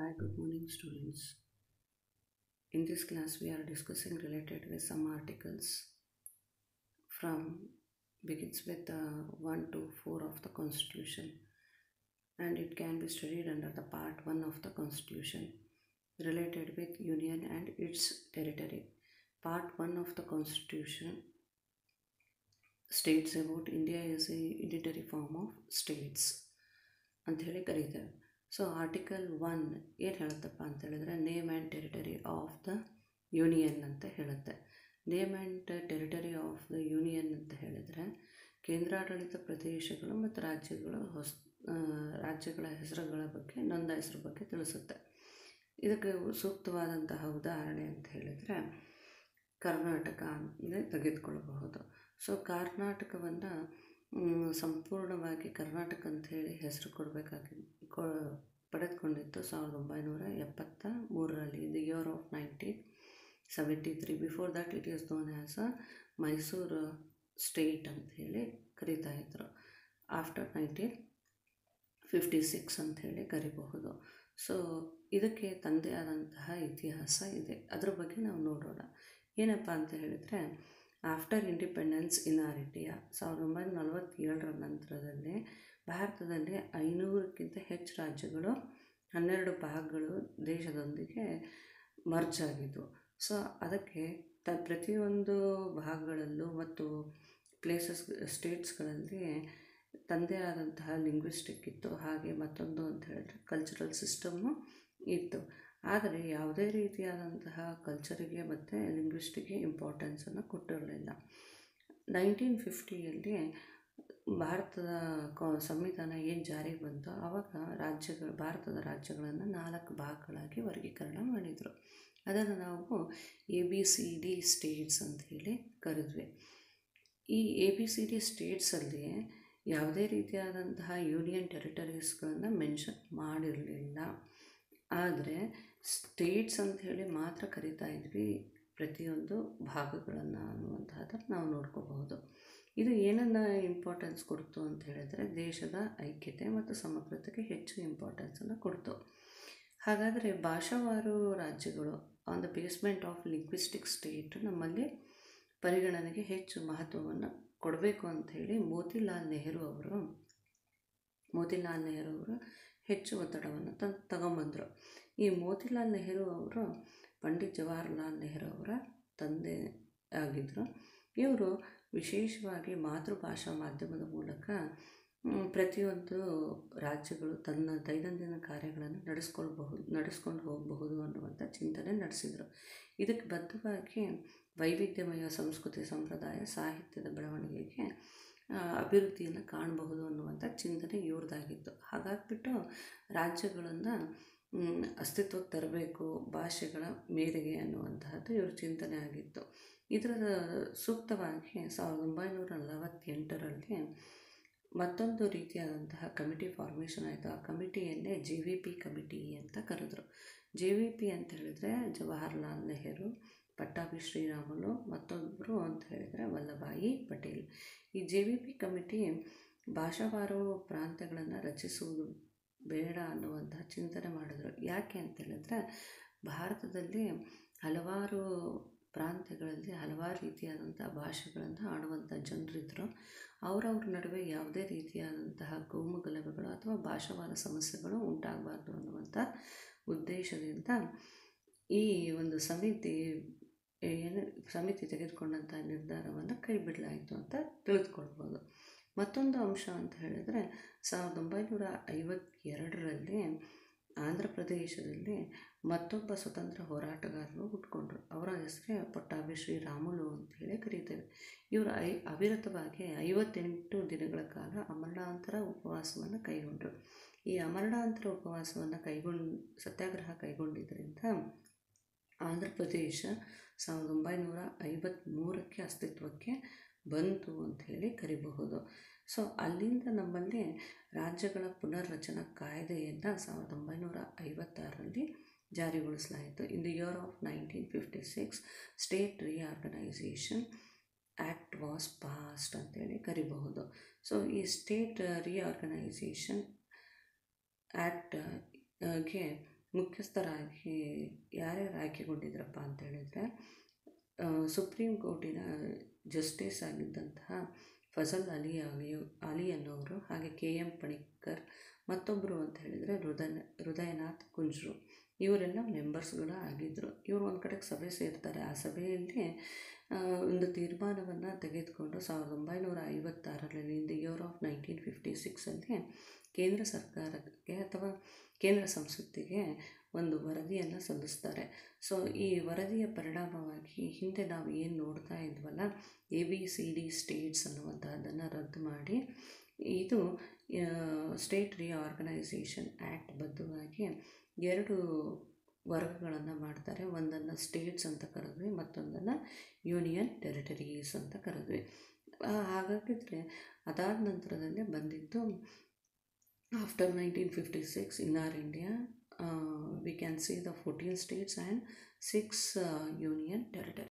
Hi, good morning, students. In this class, we are discussing related with some articles from begins with uh, 1 to 4 of the Constitution, and it can be studied under the part 1 of the Constitution related with Union and its territory. Part 1 of the Constitution states about India is a unitary form of states ಅಂತ ಹೇಳಿ ಕರೀತೇವೆ so article one ಏನು ಹೇಳುತ್ತಪ್ಪ ಅಂತ ಹೇಳಿದ್ರೆ name and territory of the union ಅಂತ ಹೇಳುತ್ತೆ name and territory of the union ಅಂತ ಹೇಳಿದರೆ ಕೇಂದ್ರಾಡಳಿತ ಪ್ರದೇಶಗಳು ಮತ್ತು ರಾಜ್ಯಗಳು ಹೊಸ ರಾಜ್ಯಗಳ ಹೆಸರುಗಳ ಬಗ್ಗೆ ನೋಂದಾಯಿಸರ ಬಗ್ಗೆ ತಿಳಿಸುತ್ತೆ ಇದಕ್ಕೆ ಸೂಕ್ತವಾದಂತಹ ಉದಾಹರಣೆ ಅಂತ ಹೇಳಿದರೆ ಕರ್ನಾಟಕ ಅಂದರೆ ತೆಗೆದುಕೊಳ್ಳಬಹುದು ಸೊ ಕರ್ನಾಟಕವನ್ನು ಸಂಪೂರ್ಣವಾಗಿ ಕರ್ನಾಟಕ ಅಂತ ಹೇಳಿ ಹೆಸರು ಕೊಡಬೇಕಾಗಿ ಕೊ ಪಡೆದುಕೊಂಡಿತ್ತು ಸಾವಿರದ ಒಂಬೈನೂರ ಎಪ್ಪತ್ತ ಮೂರರಲ್ಲಿ the year of nineteen seventy three before that it is known as a Mysore state ಅಂತ ಹೇಳಿ ಕರೀತಾ ಇದ್ದರು ಆಫ್ಟರ್ ನೈನ್ಟೀನ್ ಫಿಫ್ಟಿ ಸಿಕ್ಸ್ ಅಂತ ಹೇಳಿ ಕರಿಬಹುದು ಸೊ ಇದಕ್ಕೆ ತಂದೆ ಆದಂತಹ ಇತಿಹಾಸ ಇದೆ ಅದ್ರ ಬಗ್ಗೆ ನಾವು ನೋಡೋಣ ಏನಪ್ಪ ಅಂತ ಹೇಳಿದರೆ after independence in our India ಸಾವಿರದ ಒಂಬೈನೂರ ನಲವತ್ತೇಳರ ನಂತರದಲ್ಲಿ ಭಾರತದಲ್ಲಿ ಐನೂರಕ್ಕಿಂತ ಹೆಚ್ಚು ರಾಜ್ಯಗಳು ಹನ್ನೆರಡು ಭಾಗಗಳು ದೇಶದೊಂದಿಗೆ ಮರ್ಜ್ ಆಗಿದ್ದವು ಸೊ ಅದಕ್ಕೆ ತ ಪ್ರತಿಯೊಂದು ಭಾಗಗಳಲ್ಲೂ ಮತ್ತು ಪ್ಲೇಸಸ್ ಸ್ಟೇಟ್ಸ್ಗಳಲ್ಲಿ ತಂದೆ ಆದಂತಹ ಲಿಂಗ್ವಿಸ್ಟಿಕ್ ಇತ್ತು ಹಾಗೆ ಮತ್ತೊಂದು ಅಂತ ಹೇಳಿದ್ರೆ ಕಲ್ಚರಲ್ ಸಿಸ್ಟಮ್ಮು ಇತ್ತು ಆದರೆ ಯಾವುದೇ ರೀತಿಯಾದಂತಹ ಕಲ್ಚರಿಗೆ ಮತ್ತು ಲಿಂಗ್ವಿಸ್ಟಿಕ್ಗೆ ಇಂಪಾರ್ಟೆನ್ಸನ್ನು ಕೊಟ್ಟಿರಲಿಲ್ಲ ನೈನ್ಟೀನ್ ಫಿಫ್ಟಿಯಲ್ಲಿ ಭಾರತದ ಕ ಸಂವಿಧಾನ ಏನು ಜಾರಿಗೆ ಬಂತೋ ಆವಾಗ ರಾಜ್ಯಗಳು ಭಾರತದ ರಾಜ್ಯಗಳನ್ನು ನಾಲ್ಕು ಭಾಗಗಳಾಗಿ ವರ್ಗೀಕರಣ ಮಾಡಿದರು ಅದನ್ನು ನಾವು A B C D states ಅಂತ ಹೇಳಿ ಕರೆದ್ವಿ ಈ ಎ ಬಿ ಸಿ ಡಿ ಸ್ಟೇಟ್ಸಲ್ಲಿ ಯಾವುದೇ ರೀತಿಯಾದಂತಹ ಯೂನಿಯನ್ ಟೆರಿಟರೀಸ್ಗಳನ್ನು ಮೆನ್ಷನ್ ಮಾಡಿರಲಿಲ್ಲ ಆದರೆ ಸ್ಟೇಟ್ಸ್ ಅಂತ ಹೇಳಿ ಮಾತ್ರ ಕರಿತಾ ಇದ್ವಿ ಪ್ರತಿಯೊಂದು ಭಾಗಗಳನ್ನು ಅನ್ನುವಂಥದ್ದನ್ನು ನಾವು ನೋಡ್ಕೋಬಹುದು ಇದು ಏನನ್ನು ಇಂಪಾರ್ಟೆನ್ಸ್ ಕೊಡ್ತು ಅಂತ ಹೇಳಿದರೆ ದೇಶದ ಐಕ್ಯತೆ ಮತ್ತು ಸಮಗ್ರತೆಗೆ ಹೆಚ್ಚು ಇಂಪಾರ್ಟೆನ್ಸನ್ನು ಕೊಡ್ತು ಹಾಗಾದರೆ ಭಾಷಾವಾರು ರಾಜ್ಯಗಳು on the basement of linguistic state ನಮ್ಮಲ್ಲಿ ಪರಿಗಣನೆಗೆ ಹೆಚ್ಚು ಮಹತ್ವವನ್ನು ಕೊಡಬೇಕು ಅಂಥೇಳಿ ಮೋತಿಲಾಲ್ ನೆಹರು ಅವರು ಮೋತಿಲಾಲ್ ನೆಹರು ಅವರು ಹೆಚ್ಚು ಒತ್ತಡವನ್ನು ತ ತಗೊಂಬಂದರು ಈ ಮೋತಿಲಾಲ್ ನೆಹರು ಅವರು ಪಂಡಿತ್ ಜವಾಹರ್ಲಾಲ್ ನೆಹರು ಅವರ ತಂದೆ ಆಗಿದ್ದರು ಇವರು ವಿಶೇಷವಾಗಿ ಮಾತೃಭಾಷಾ ಮಾಧ್ಯಮದ ಮೂಲಕ ಪ್ರತಿಯೊಂದು ರಾಜ್ಯಗಳು ತನ್ನ ದೈನಂದಿನ ಕಾರ್ಯಗಳನ್ನು ನಡೆಸ್ಕೊಳ್ಬಹುದು ನಡೆಸ್ಕೊಂಡು ಹೋಗಬಹುದು ಅನ್ನುವಂಥ ಚಿಂತನೆ ನಡೆಸಿದರು ಇದಕ್ಕೆ ಬದ್ಧವಾಗಿ ವೈವಿಧ್ಯಮಯ ಸಂಸ್ಕೃತಿ ಸಂಪ್ರದಾಯ ಸಾಹಿತ್ಯದ ಬೆಳವಣಿಗೆಗೆ ಅಭಿವೃದ್ಧಿಯನ್ನು ಕಾಣಬಹುದು ಅನ್ನುವಂಥ ಚಿಂತನೆ ಇವ್ರದ್ದಾಗಿತ್ತು ಹಾಗಾಗಿಬಿಟ್ಟು ರಾಜ್ಯಗಳನ್ನು ಅಸ್ತಿತ್ವಕ್ಕೆ ತರಬೇಕು ಭಾಷೆಗಳ ಮೇರೆಗೆ ಅನ್ನುವಂತಹದ್ದು ಇವ್ರ ಚಿಂತನೆ ಆಗಿತ್ತು ಇದರ ಸೂಕ್ತವಾಗಿ ಸಾವಿರದ ಒಂಬೈನೂರ ನಲವತ್ತೆಂಟರಲ್ಲಿ ಮತ್ತೊಂದು ರೀತಿಯಾದಂತಹ ಕಮಿಟಿ ಫಾರ್ಮೇಷನ್ ಆಯಿತು ಆ ಕಮಿಟಿಯನ್ನೇ ಜೆ ವಿ ಪಿ ಕಮಿಟಿ ಅಂತ ಕರೆದ್ರು ಜೆ ವಿ ಪಿ ಅಂತ ಹೇಳಿದರೆ ಜವಾಹರ್ಲಾಲ್ ನೆಹರು ಪಟ್ಟಾಭಿ ಶ್ರೀರಾಮುಲು ಮತ್ತೊಬ್ಬರು ಅಂತ ಹೇಳಿದರೆ ವಲ್ಲಭಾಯಿ ಪಟೇಲ್ ಈ ಜೆ ವಿ ಪಿ ಕಮಿಟಿ ಭಾಷಾವಾರು ಪ್ರಾಂತ್ಯಗಳನ್ನು ರಚಿಸುವುದು ಬೇಡ ಅನ್ನುವಂತಹ ಚಿಂತನೆ ಮಾಡಿದ್ರು ಯಾಕೆ ಅಂತ ಹೇಳಿದ್ರೆ ಭಾರತದಲ್ಲಿ ಹಲವಾರು ಪ್ರಾಂತ್ಯಗಳಲ್ಲಿ ಹಲವಾರು ರೀತಿಯಾದಂಥ ಭಾಷೆಗಳನ್ನು ಆಡುವಂಥ ಜನರಿದ್ದರು ಅವರವ್ರ ನಡುವೆ ಯಾವುದೇ ರೀತಿಯಾದಂತಹ ಕೋಮುಗಲಭೆಗಳು ಅಥವಾ ಭಾಷಾವಾರ ಸಮಸ್ಯೆಗಳು ಉಂಟಾಗಬಾರ್ದು ಅನ್ನುವಂಥ ಉದ್ದೇಶದಿಂದ ಈ ಒಂದು ಸಮಿತಿ ಏನು ಸಮಿತಿ ತೆಗೆದುಕೊಂಡಂಥ ನಿರ್ಧಾರವನ್ನು ಕೈ ಬಿಡಲಾಯಿತು ಅಂತ ತಿಳಿದುಕೊಳ್ಬೋದು ಮತ್ತೊಂದು ಅಂಶ ಅಂತ ಹೇಳಿದರೆ ಸಾವಿರದ ಒಂಬೈನೂರ ಐವತ್ತೆರಡರಲ್ಲಿ ಆಂಧ್ರ ಪ್ರದೇಶದಲ್ಲಿ ಮತ್ತೊಬ್ಬ ಸ್ವತಂತ್ರ ಹೋರಾಟಗಾರರು ಹುಟ್ಕೊಂಡ್ರು ಅವರ ಹೆಸರೇ ಪಟ್ಟಾಭಿ ಶ್ರೀರಾಮುಲು ಅಂತ ಹೇಳಿ ಕರೀತೇವೆ ಇವರು ಐ ಅವಿರತವಾಗಿ ಐವತ್ತೆಂಟು ದಿನಗಳ ಕಾಲ ಅಮರಣಾಂತರ ಉಪವಾಸವನ್ನು ಕೈಗೊಂಡರು ಈ ಅಮರಣಾಂತರ ಉಪವಾಸವನ್ನು ಕೈಗೊಂಡು ಸತ್ಯಾಗ್ರಹ ಕೈಗೊಂಡಿದ್ದರಿಂದ ಆಂಧ್ರ ಪ್ರದೇಶ ಸಾವಿರದ ಒಂಬೈನೂರ ಐವತ್ತ್ಮೂರಕ್ಕೆ ಅಸ್ತಿತ್ವಕ್ಕೆ ಬಂತು ಅಂಥೇಳಿ ಕರಿಬಹುದು ಸೊ ಅಲ್ಲಿಂದ ನಮ್ಮಲ್ಲಿ ರಾಜ್ಯಗಳ ಪುನರ್ರಚನಾ ಕಾಯ್ದೆಯನ್ನು ಸಾವಿರದ ಒಂಬೈನೂರ ಐವತ್ತಾರರಲ್ಲಿ ಜಾರಿಗೊಳಿಸಲಾಯಿತು in the year of nineteen fifty six state reorganisation act was passed ಅಂತೇಳಿ ಕರಿಬಹುದು ಸೊ ಈ ಸ್ಟೇಟ್ ರಿಆರ್ಗನೈಸೇಷನ್ ಆ್ಯಕ್ಟ್ ಗೆ ಮುಖ್ಯಸ್ಥರಾಗಿ ಯಾರ್ಯಾರು ಆಯ್ಕೆಗೊಂಡಿದ್ರಪ್ಪ ಅಂತ ಹೇಳಿದರೆ ಸುಪ್ರೀಂ ಕೋರ್ಟಿನ ಜಸ್ಟಿಸ್ ಆಗಿದ್ದಂತಹ ಫಜಲ್ ಅಲಿ ಅಲಿ ಅಲಿ ಅನ್ನೋರು ಹಾಗೆ ಕೆ ಎಂ ಪಣಿಕ್ಕರ್ ಮತ್ತೊಬ್ಬರು ಅಂತ ಹೇಳಿದರೆ ಹೃದಯ ಹೃದಯನಾಥ್ ಕುಂಜ್ರು ಇವರೆಲ್ಲ ಮೆಂಬರ್ಸ್ಗಳು ಆಗಿದ್ದರು ಇವರು ಒಂದು ಕಡೆಗೆ ಸಭೆ ಸೇರ್ತಾರೆ ಆ ಸಭೆಯಲ್ಲಿ ಒಂದು ತೀರ್ಮಾನವನ್ನು ತೆಗೆದುಕೊಂಡು ಸಾವಿರದ ಒಂಬೈನೂರ ಐವತ್ತಾರರಲ್ಲಿ in the year of nineteen fifty ಸಿಕ್ಸಲ್ಲಿ ಕೇಂದ್ರ ಸರ್ಕಾರಕ್ಕೆ ಅಥವಾ ಕೇಂದ್ರ ಸಂಸತ್ತಿಗೆ ಒಂದು ವರದಿಯನ್ನು ಸಲ್ಲಿಸ್ತಾರೆ ಸೊ ಈ ವರದಿಯ ಪರಿಣಾಮವಾಗಿ ಹಿಂದೆ ನಾವು ಏನು ನೋಡ್ತಾ ಇದ್ವಲ್ಲ A B C D states ಅನ್ನುವಂಥದ್ದನ್ನು ರದ್ದು ಮಾಡಿ ಇದು ಸ್ಟೇಟ್ ರಿಆರ್ಗನೈಸೇಷನ್ ಆ್ಯಕ್ಟ್ ಬದ್ಧವಾಗಿ ಎರಡು ವರ್ಗಗಳನ್ನು ಮಾಡ್ತಾರೆ ಒಂದನ್ನು ಸ್ಟೇಟ್ಸ್ ಅಂತ ಕರೆದ್ವಿ ಮತ್ತೊಂದನ್ನು ಯೂನಿಯನ್ ಟೆರಿಟರೀಸ್ ಅಂತ ಕರೆದ್ವಿ ಹಾಗಾಗಿದ್ರೆ ಅದಾದ ನಂತರದಲ್ಲೇ ಬಂದಿದ್ದು after nineteen fifty six in our India we can see the fourteen states and six union territory